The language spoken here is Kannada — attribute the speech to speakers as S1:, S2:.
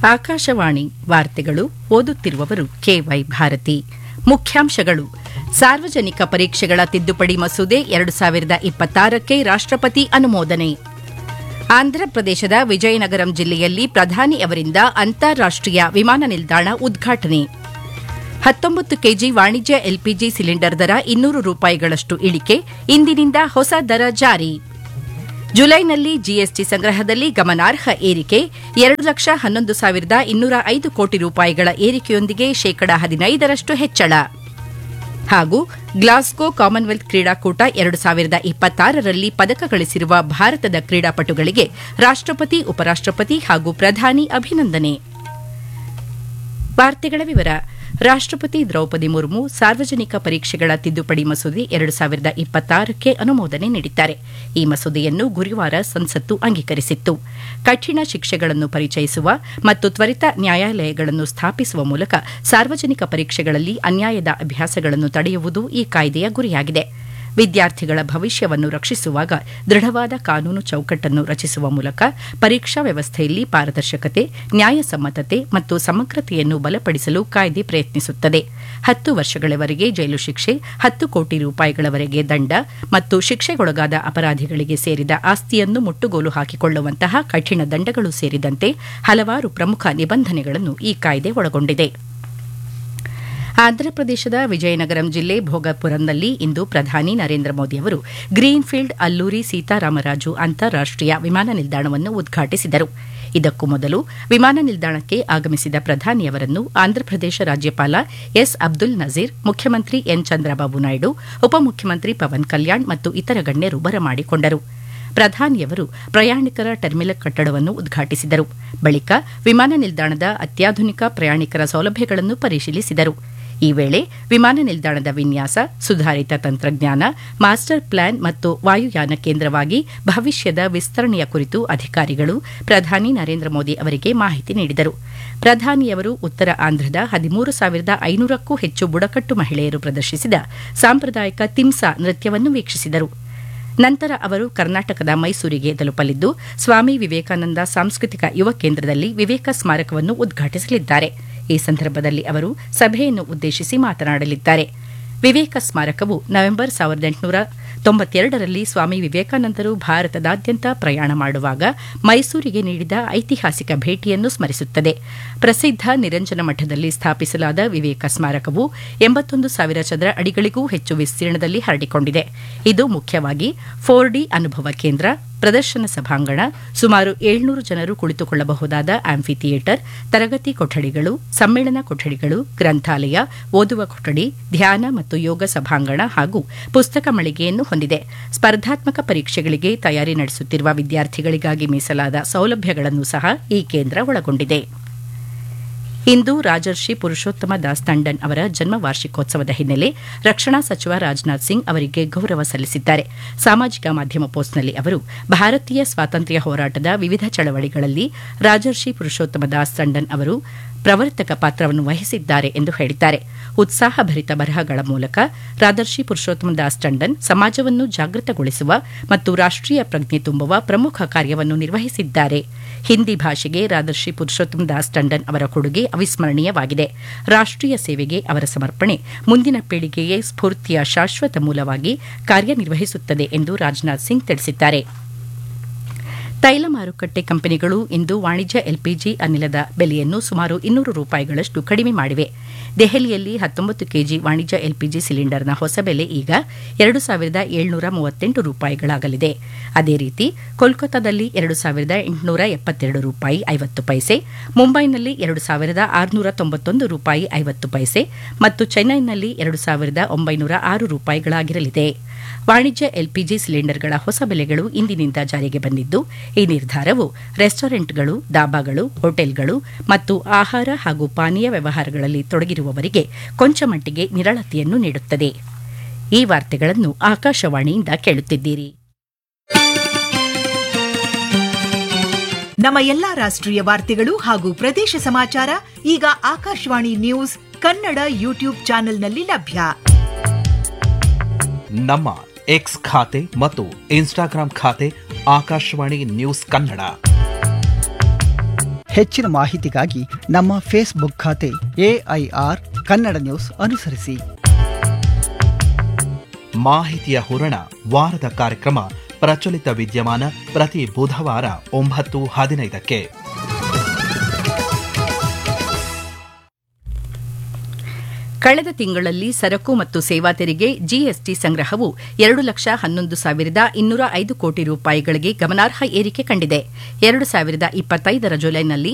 S1: ಆಕಾಶವಾಣಿ ವಾರ್ತೆಗಳು ಓದುತ್ತಿರುವವರು ಕೆವೈ ಭಾರತಿ ಮುಖ್ಯಾಂಶಗಳು ಸಾರ್ವಜನಿಕ ಪರೀಕ್ಷೆಗಳ ತಿದ್ದುಪಡಿ ಮಸೂದೆ ಎರಡು ಸಾವಿರದ ಇಪ್ಪತ್ತಾರಕ್ಕೆ ರಾಷ್ಟ್ರಪತಿ ಅನುಮೋದನೆ ಆಂಧ್ರಪ್ರದೇಶದ ವಿಜಯನಗರಂ ಜಿಲ್ಲೆಯಲ್ಲಿ ಪ್ರಧಾನಿ ಅವರಿಂದ ಅಂತಾರಾಷ್ಟೀಯ ವಿಮಾನ ನಿಲ್ದಾಣ ಉದ್ಘಾಟನೆ ಹತ್ತೊಂಬತ್ತು ಕೆಜಿ ವಾಣಿಜ್ಯ ಎಲ್ಪಿಜಿ ಸಿಲಿಂಡರ್ ದರ ಇನ್ನೂರು ರೂಪಾಯಿಗಳಷ್ಟು ಇಳಿಕೆ ಇಂದಿನಿಂದ ಹೊಸ ದರ ಜಾರಿ ಜುಲೈನಲ್ಲಿ ಜಿಎಸ್ಟಿ ಸಂಗ್ರಹದಲ್ಲಿ ಗಮನಾರ್ಹ ಏರಿಕೆ ಎರಡು ಲಕ್ಷ ಹನ್ನೊಂದು ಸಾವಿರದ ಇನ್ನೂರ ಐದು ಕೋಟಿ ರೂಪಾಯಿಗಳ ಏರಿಕೆಯೊಂದಿಗೆ ಶೇಕಡಾ ಹದಿನೈದರಷ್ಟು ಹೆಚ್ಚಳ ಹಾಗೂ ಗ್ಲಾಸ್ಗೋ ಕಾಮನ್ವೆಲ್ತ್ ಕ್ರೀಡಾಕೂಟ ಎರಡು ಸಾವಿರದ ಇಪ್ಪತ್ತಾರರಲ್ಲಿ ಪದಕ ಗಳಿಸಿರುವ ಭಾರತದ ಕ್ರೀಡಾಪಟುಗಳಿಗೆ ರಾಷ್ಟ್ರಪತಿ ಉಪರಾಷ್ಟ್ರಪತಿ ಹಾಗೂ ಪ್ರಧಾನಿ ಅಭಿನಂದನೆ ವಾರ್ತೆಗಳ ವಿವರ ರಾಷ್ಟ್ರಪತಿ ದ್ರೌಪದಿ ಮುರ್ಮು ಸಾರ್ವಜನಿಕ ಪರೀಕ್ಷೆಗಳ ತಿದ್ದುಪಡಿ ಮಸೂದೆ ಎರಡು ಸಾವಿರದ ಇಪ್ಪತ್ತಾರಕ್ಕೆ ಅನುಮೋದನೆ ನೀಡಿದ್ದಾರೆ ಈ ಮಸೂದೆಯನ್ನು ಗುರುವಾರ ಸಂಸತ್ತು ಅಂಗೀಕರಿಸಿತ್ತು ಕಠಿಣ ಶಿಕ್ಷೆಗಳನ್ನು ಪರಿಚಯಿಸುವ ಮತ್ತು ತ್ವರಿತ ನ್ಯಾಯಾಲಯಗಳನ್ನು ಸ್ಥಾಪಿಸುವ ಮೂಲಕ ಸಾರ್ವಜನಿಕ ಪರೀಕ್ಷೆಗಳಲ್ಲಿ ಅನ್ಯಾಯದ ಅಭ್ಯಾಸಗಳನ್ನು ತಡೆಯುವುದು ಈ ಕಾಯ್ದೆಯ ಗುರಿಯಾಗಿದೆ ವಿದ್ಯಾರ್ಥಿಗಳ ಭವಿಷ್ಯವನ್ನು ರಕ್ಷಿಸುವಾಗ ದೃಢವಾದ ಕಾನೂನು ಚೌಕಟ್ಟನ್ನು ರಚಿಸುವ ಮೂಲಕ ಪರೀಕ್ಷಾ ವ್ಯವಸ್ಥೆಯಲ್ಲಿ ಪಾರದರ್ಶಕತೆ ನ್ಯಾಯಸಮ್ಮತತೆ ಮತ್ತು ಸಮಗ್ರತೆಯನ್ನು ಬಲಪಡಿಸಲು ಕಾಯ್ದೆ ಪ್ರಯತ್ನಿಸುತ್ತದೆ ಹತ್ತು ವರ್ಷಗಳವರೆಗೆ ಜೈಲು ಶಿಕ್ಷೆ ಹತ್ತು ಕೋಟಿ ರೂಪಾಯಿಗಳವರೆಗೆ ದಂಡ ಮತ್ತು ಶಿಕ್ಷೆಗೊಳಗಾದ ಅಪರಾಧಿಗಳಿಗೆ ಸೇರಿದ ಆಸ್ತಿಯನ್ನು ಮುಟ್ಟುಗೋಲು ಹಾಕಿಕೊಳ್ಳುವಂತಹ ಕಠಿಣ ದಂಡಗಳು ಸೇರಿದಂತೆ ಹಲವಾರು ಪ್ರಮುಖ ನಿಬಂಧನೆಗಳನ್ನು ಈ ಕಾಯ್ದೆ ಒಳಗೊಂಡಿದೆ ಆಂಧ್ರಪ್ರದೇಶದ ವಿಜಯನಗರಂ ಜಿಲ್ಲೆ ಭೋಗಪುರಂನಲ್ಲಿ ಇಂದು ಪ್ರಧಾನಿ ನರೇಂದ್ರ ಮೋದಿ ಅವರು ಗ್ರೀನ್ಫೀಲ್ಡ್ ಅಲ್ಲೂರಿ ಸೀತಾರಾಮರಾಜು ಅಂತಾರಾಷ್ಟೀಯ ವಿಮಾನ ನಿಲ್ದಾಣವನ್ನು ಉದ್ಘಾಟಿಸಿದರು ಇದಕ್ಕೂ ಮೊದಲು ವಿಮಾನ ನಿಲ್ದಾಣಕ್ಕೆ ಆಗಮಿಸಿದ ಪ್ರಧಾನಿಯವರನ್ನು ಆಂಧ್ರಪ್ರದೇಶ ರಾಜ್ಯಪಾಲ ಎಸ್ ಅಬ್ದುಲ್ ನಜೀರ್ ಮುಖ್ಯಮಂತ್ರಿ ಎನ್ ಚಂದ್ರಬಾಬು ನಾಯ್ಡು ಉಪಮುಖ್ಯಮಂತ್ರಿ ಪವನ್ ಕಲ್ಯಾಣ್ ಮತ್ತು ಇತರ ಗಣ್ಯರು ಬರಮಾಡಿಕೊಂಡರು ಪ್ರಧಾನಿಯವರು ಪ್ರಯಾಣಿಕರ ಟರ್ಮಿನಲ್ ಕಟ್ಟಡವನ್ನು ಉದ್ಘಾಟಿಸಿದರು ಬಳಿಕ ವಿಮಾನ ನಿಲ್ದಾಣದ ಅತ್ಯಾಧುನಿಕ ಪ್ರಯಾಣಿಕರ ಸೌಲಭ್ಯಗಳನ್ನು ಪರಿಶೀಲಿಸಿದರು ಈ ವೇಳೆ ವಿಮಾನ ನಿಲ್ದಾಣದ ವಿನ್ಯಾಸ ಸುಧಾರಿತ ತಂತ್ರಜ್ಞಾನ ಮಾಸ್ಟರ್ ಪ್ಲಾನ್ ಮತ್ತು ವಾಯುಯಾನ ಕೇಂದ್ರವಾಗಿ ಭವಿಷ್ಯದ ವಿಸ್ತರಣೆಯ ಕುರಿತು ಅಧಿಕಾರಿಗಳು ಪ್ರಧಾನಿ ನರೇಂದ್ರ ಮೋದಿ ಅವರಿಗೆ ಮಾಹಿತಿ ನೀಡಿದರು ಪ್ರಧಾನಿಯವರು ಉತ್ತರ ಆಂಧ್ರದ ಹದಿಮೂರು ಸಾವಿರದ ಐನೂರಕ್ಕೂ ಹೆಚ್ಚು ಬುಡಕಟ್ಟು ಮಹಿಳೆಯರು ಪ್ರದರ್ಶಿಸಿದ ಸಾಂಪ್ರದಾಯಿಕ ತಿಮ್ಸಾ ನೃತ್ಯವನ್ನು ವೀಕ್ಷಿಸಿದರು ನಂತರ ಅವರು ಕರ್ನಾಟಕದ ಮೈಸೂರಿಗೆ ತಲುಪಲಿದ್ದು ಸ್ವಾಮಿ ವಿವೇಕಾನಂದ ಸಾಂಸ್ಕೃತಿಕ ಯುವ ಕೇಂದ್ರದಲ್ಲಿ ವಿವೇಕ ಸ್ಮಾರಕವನ್ನು ಉದ್ಘಾಟಿಸಲಿದ್ದಾರೆ ಈ ಸಂದರ್ಭದಲ್ಲಿ ಅವರು ಸಭೆಯನ್ನು ಉದ್ದೇಶಿಸಿ ಮಾತನಾಡಲಿದ್ದಾರೆ ವಿವೇಕ ಸ್ಮಾರಕವು ನವೆಂಬರ್ ಸಾವಿರದ ಎಂಟುನೂರ ತೊಂಬತ್ತೆರಡರಲ್ಲಿ ಸ್ವಾಮಿ ವಿವೇಕಾನಂದರು ಭಾರತದಾದ್ಯಂತ ಪ್ರಯಾಣ ಮಾಡುವಾಗ ಮೈಸೂರಿಗೆ ನೀಡಿದ ಐತಿಹಾಸಿಕ ಭೇಟಿಯನ್ನು ಸ್ಮರಿಸುತ್ತದೆ ಪ್ರಸಿದ್ಧ ನಿರಂಜನ ಮಠದಲ್ಲಿ ಸ್ಥಾಪಿಸಲಾದ ವಿವೇಕ ಸ್ಮಾರಕವು ಎಂಬತ್ತೊಂದು ಸಾವಿರ ಚದರ ಅಡಿಗಳಿಗೂ ಹೆಚ್ಚು ವಿಸ್ತೀರ್ಣದಲ್ಲಿ ಹರಡಿಕೊಂಡಿದೆ ಇದು ಮುಖ್ಯವಾಗಿ ಫೋರ್ ಡಿ ಅನುಭವ ಕೇಂದ್ರ ಪ್ರದರ್ಶನ ಸಭಾಂಗಣ ಸುಮಾರು ಏಳ್ನೂರು ಜನರು ಕುಳಿತುಕೊಳ್ಳಬಹುದಾದ ಆಂಫಿ ಥಿಯೇಟರ್ ತರಗತಿ ಕೊಠಡಿಗಳು ಸಮ್ಮೇಳನ ಕೊಠಡಿಗಳು ಗ್ರಂಥಾಲಯ ಓದುವ ಕೊಠಡಿ ಧ್ಯಾನ ಮತ್ತು ಯೋಗ ಸಭಾಂಗಣ ಹಾಗೂ ಪುಸ್ತಕ ಮಳಿಗೆಯನ್ನು ಹೊಂದಿದೆ ಸ್ಪರ್ಧಾತ್ಮಕ ಪರೀಕ್ಷೆಗಳಿಗೆ ತಯಾರಿ ನಡೆಸುತ್ತಿರುವ ವಿದ್ಯಾರ್ಥಿಗಳಿಗಾಗಿ ಮೀಸಲಾದ ಸೌಲಭ್ಯಗಳನ್ನು ಸಹ ಈ ಕೇಂದ್ರ ಒಳಗೊಂಡಿದೆ ಇಂದು ರಾಜರ್ಷಿ ಪುರುಷೋತ್ತಮ ದಾಸ್ ತಂಡನ್ ಅವರ ಜನ್ಮ ವಾರ್ಷಿಕೋತ್ಸವದ ಹಿನ್ನೆಲೆ ರಕ್ಷಣಾ ಸಚಿವ ರಾಜನಾಥ್ ಸಿಂಗ್ ಅವರಿಗೆ ಗೌರವ ಸಲ್ಲಿಸಿದ್ದಾರೆ ಸಾಮಾಜಿಕ ಮಾಧ್ಯಮ ಪೋಸ್ಟ್ನಲ್ಲಿ ಅವರು ಭಾರತೀಯ ಸ್ವಾತಂತ್ರ್ಯ ಹೋರಾಟದ ವಿವಿಧ ಚಳವಳಿಗಳಲ್ಲಿ ರಾಜರ್ಷಿ ಪುರುಷೋತ್ತಮ ದಾಸ್ ತಂಡನ್ ಅವರು ಪ್ರವರ್ತಕ ಪಾತ್ರವನ್ನು ವಹಿಸಿದ್ದಾರೆ ಎಂದು ಹೇಳಿದ್ದಾರೆ ಉತ್ಸಾಹಭರಿತ ಬರಹಗಳ ಮೂಲಕ ರಾದರ್ಶಿ ಪುರುಷೋತ್ತಮ ದಾಸ್ ಟಂಡನ್ ಸಮಾಜವನ್ನು ಜಾಗೃತಗೊಳಿಸುವ ಮತ್ತು ರಾಷ್ಟೀಯ ಪ್ರಜ್ಞೆ ತುಂಬುವ ಪ್ರಮುಖ ಕಾರ್ಯವನ್ನು ನಿರ್ವಹಿಸಿದ್ದಾರೆ ಹಿಂದಿ ಭಾಷೆಗೆ ರಾದರ್ಶಿ ಪುರುಷೋತ್ತಮ ದಾಸ್ ಟಂಡನ್ ಅವರ ಕೊಡುಗೆ ಅವಿಸ್ಮರಣೀಯವಾಗಿದೆ ರಾಷ್ಟೀಯ ಸೇವೆಗೆ ಅವರ ಸಮರ್ಪಣೆ ಮುಂದಿನ ಪೀಳಿಗೆಗೆ ಸ್ಫೂರ್ತಿಯ ಶಾಶ್ವತ ಮೂಲವಾಗಿ ಕಾರ್ಯನಿರ್ವಹಿಸುತ್ತದೆ ಎಂದು ರಾಜನಾಥ್ ಸಿಂಗ್ ತಿಳಿಸಿದ್ದಾರೆ ತೈಲ ಮಾರುಕಟ್ಟೆ ಕಂಪನಿಗಳು ಇಂದು ವಾಣಿಜ್ಯ ಎಲ್ಪಿಜಿ ಅನಿಲದ ಬೆಲೆಯನ್ನು ಸುಮಾರು ಇನ್ನೂರು ರೂಪಾಯಿಗಳಷ್ಟು ಕಡಿಮೆ ಮಾಡಿವೆ ದೆಹಲಿಯಲ್ಲಿ ಹತ್ತೊಂಬತ್ತು ಕೆಜಿ ವಾಣಿಜ್ಯ ಎಲ್ಪಿಜಿ ಸಿಲಿಂಡರ್ನ ಹೊಸ ಬೆಲೆ ಈಗ ಎರಡು ಸಾವಿರದ ಏಳ್ನೂರ ಮೂವತ್ತೆಂಟು ರೂಪಾಯಿಗಳಾಗಲಿದೆ ಅದೇ ರೀತಿ ಕೋಲ್ಕತ್ತಾದಲ್ಲಿ ಎರಡು ಸಾವಿರದ ಎಂಟುನೂರ ಎಪ್ಪತ್ತೆರಡು ರೂಪಾಯಿ ಐವತ್ತು ಪೈಸೆ ಮುಂಬೈನಲ್ಲಿ ಎರಡು ಸಾವಿರದ ಆರುನೂರ ತೊಂಬತ್ತೊಂದು ರೂಪಾಯಿ ಐವತ್ತು ಪೈಸೆ ಮತ್ತು ಚೆನ್ನೈನಲ್ಲಿ ಎರಡು ಸಾವಿರದ ಒಂಬೈನೂರ ಆರು ರೂಪಾಯಿಗಳಾಗಿರಲಿದೆ ವಾಣಿಜ್ಯ ಎಲ್ಪಿಜಿ ಸಿಲಿಂಡರ್ಗಳ ಹೊಸ ಬೆಲೆಗಳು ಇಂದಿನಿಂದ ಜಾರಿಗೆ ಬಂದಿದ್ದು ಈ ನಿರ್ಧಾರವು ರೆಸ್ಟೋರೆಂಟ್ಗಳು ಡಾಬಾಗಳು ಹೋಟೆಲ್ಗಳು ಮತ್ತು ಆಹಾರ ಹಾಗೂ ಪಾನೀಯ ವ್ಯವಹಾರಗಳಲ್ಲಿ ತೊಡಗಿರುವವರಿಗೆ ಕೊಂಚ ಮಟ್ಟಿಗೆ ನಿರಳತೆಯನ್ನು ನೀಡುತ್ತದೆ ಈ ವಾರ್ತೆಗಳನ್ನು ಆಕಾಶವಾಣಿಯಿಂದ ಕೇಳುತ್ತಿದ್ದೀರಿ
S2: ನಮ್ಮ ಎಲ್ಲಾ ರಾಷ್ಟ್ರೀಯ ವಾರ್ತೆಗಳು ಹಾಗೂ ಪ್ರದೇಶ ಸಮಾಚಾರ ಈಗ ಆಕಾಶವಾಣಿ ನ್ಯೂಸ್ ಕನ್ನಡ ಯೂಟ್ಯೂಬ್ ಚಾನೆಲ್ನಲ್ಲಿ ಲಭ್ಯ
S3: ನಮ್ಮ ಎಕ್ಸ್ ಖಾತೆ ಮತ್ತು ಇನ್ಸ್ಟಾಗ್ರಾಂ ಖಾತೆ ಆಕಾಶವಾಣಿ ನ್ಯೂಸ್ ಕನ್ನಡ
S4: ಹೆಚ್ಚಿನ ಮಾಹಿತಿಗಾಗಿ ನಮ್ಮ ಫೇಸ್ಬುಕ್ ಖಾತೆ ಎಐಆರ್ ಕನ್ನಡ ನ್ಯೂಸ್ ಅನುಸರಿಸಿ
S3: ಮಾಹಿತಿಯ ಹೂರಣ ವಾರದ ಕಾರ್ಯಕ್ರಮ ಪ್ರಚಲಿತ ವಿದ್ಯಮಾನ ಪ್ರತಿ ಬುಧವಾರ ಒಂಬತ್ತು ಹದಿನೈದಕ್ಕೆ
S1: ಕಳೆದ ತಿಂಗಳಲ್ಲಿ ಸರಕು ಮತ್ತು ಸೇವಾ ತೆರಿಗೆ ಜಿಎಸ್ಟಿ ಸಂಗ್ರಹವು ಎರಡು ಲಕ್ಷ ಹನ್ನೊಂದು ಸಾವಿರದ ಇನ್ನೂರ ಐದು ಕೋಟಿ ರೂಪಾಯಿಗಳಿಗೆ ಗಮನಾರ್ಹ ಏರಿಕೆ ಕಂಡಿದೆ ಎರಡು ಸಾವಿರದ ಇಪ್ಪತ್ತೈದರ ಜುಲೈನಲ್ಲಿ